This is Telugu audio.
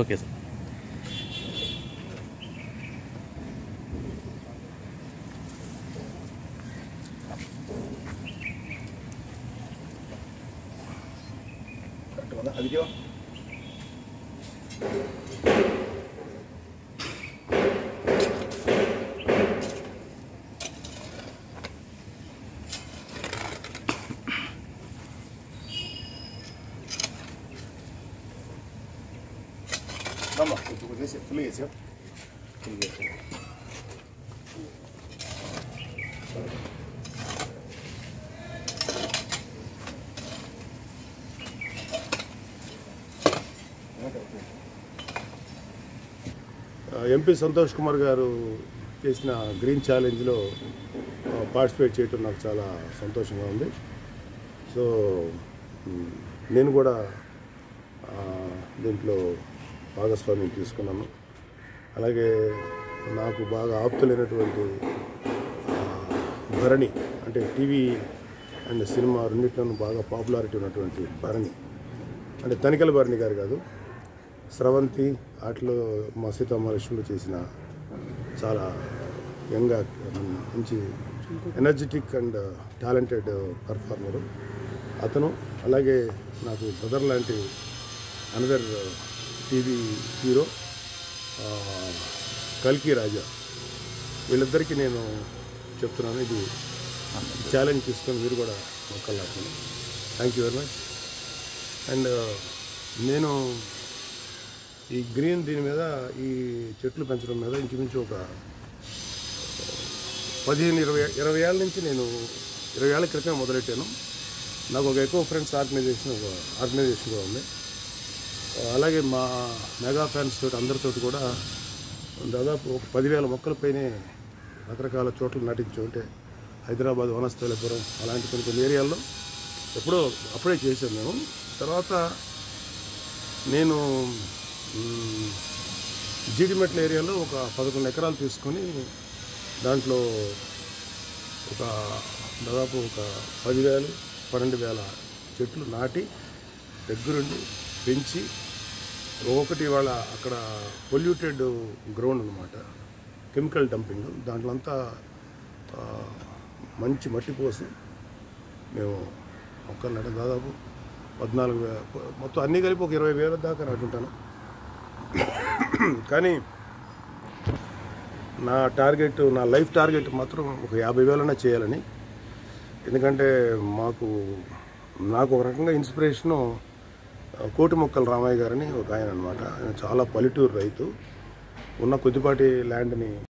ఓకే సార్ కరెక్ట్ ఉందా అది ఇదిగో. రమ్మా, కొంచెం కొంచెం వేసి, ఫుల్ వేసి ఫుల్ వేసి ఎంపీ సంతోష్ కుమార్ గారు చేసిన గ్రీన్ ఛాలెంజ్లో పార్టిసిపేట్ చేయటం నాకు చాలా సంతోషంగా ఉంది సో మ్, నేను కూడా ఆ, దీంట్లో భాగస్వామ్యం తీసుకున్నాను అలాగే నాకు బాగా ఆప్తులైనటువంటి ఆ, భరణి అంటే టీవీ అండ్ సినిమా రెండింటిలోనూ బాగా పాపులారిటీ ఉన్నటువంటి భరణి అంటే తనికల భరణి గారు కాదు స్రవంతి వాటిలో మా సీతామహాలక్ష్మిలో చేసిన చాలా యంగ్ మంచి ఎనర్జెటిక్ అండ్ టాలెంటెడ్ పర్ఫార్మరు అతను అలాగే నాకు బ్రదర్ లాంటి అనదర్ టీవీ హీరో ఆ, కల్కి రాజా వీళ్ళిద్దరికీ నేను చెప్తున్నాను ఇది ఛాలెంజ్ తీసుకొని మీరు కూడా మొక్కలు నాటండి thank you very much and నేను ఈ గ్రీన్ దీని మీద ఈ చెట్లు పెంచడం మీద ఇంచుమించు ఒక పదిహేను ఇరవై ఇరవై ఏళ్ళ నుంచి నేను ఇరవై ఏళ్ళ క్రితం మొదలెట్టాను నాకు ఒక ఎక్కువ ఫ్రెండ్స్ ఆర్గనైజేషన్ ఒక ఆర్గనైజేషన్గా ఉంది అలాగే మా మెగా ఫ్యాన్స్ తోటి అందరితోటి కూడా దాదాపు ఒక పదివేల మొక్కల పైనే రకరకాల చోట్ల నాటించు అంటే హైదరాబాద్ వనస్థలిపురం అలాంటి కొన్ని కొన్ని ఏరియాల్లో ఎప్పుడో అప్పుడే చేశాను మేము తర్వాత నేను మ్, జీడిమెట్ల ఏరియాలో ఒక పదకొండు ఎకరాలు తీసుకొని దాంట్లో ఒక దాదాపు ఒక పదివేలు పన్నెండు వేల చెట్లు నాటి దగ్గరుండి పెంచి ఒకటి వాళ్ళ అక్కడ పొల్యూటెడ్ గ్రౌండ్ అనమాట కెమికల్ డంపింగ్ దాంట్లో అంతా ఆ, మంచి మట్టి పోసి మేము మొక్కలు నాటాం దాదాపు పద్నాలుగు వే మొత్తం అన్నీ కలిపి ఒక ఇరవై వేల దాకా నాటుంటాను కానీ నా టార్గెట్ నా లైఫ్ టార్గెట్ మాత్రం ఒక యాభై వేలన్నా చేయాలని ఎందుకంటే మాకు నాకు ఒక రకంగా ఇన్స్పిరేషను ఆ, కోటి మొక్కల రామయ్య గారని ఒక ఆయన అనమాట ఆయన చాలా పల్లెటూరు రైతు ఉన్న కొద్దిపాటి ల్యాండ్ని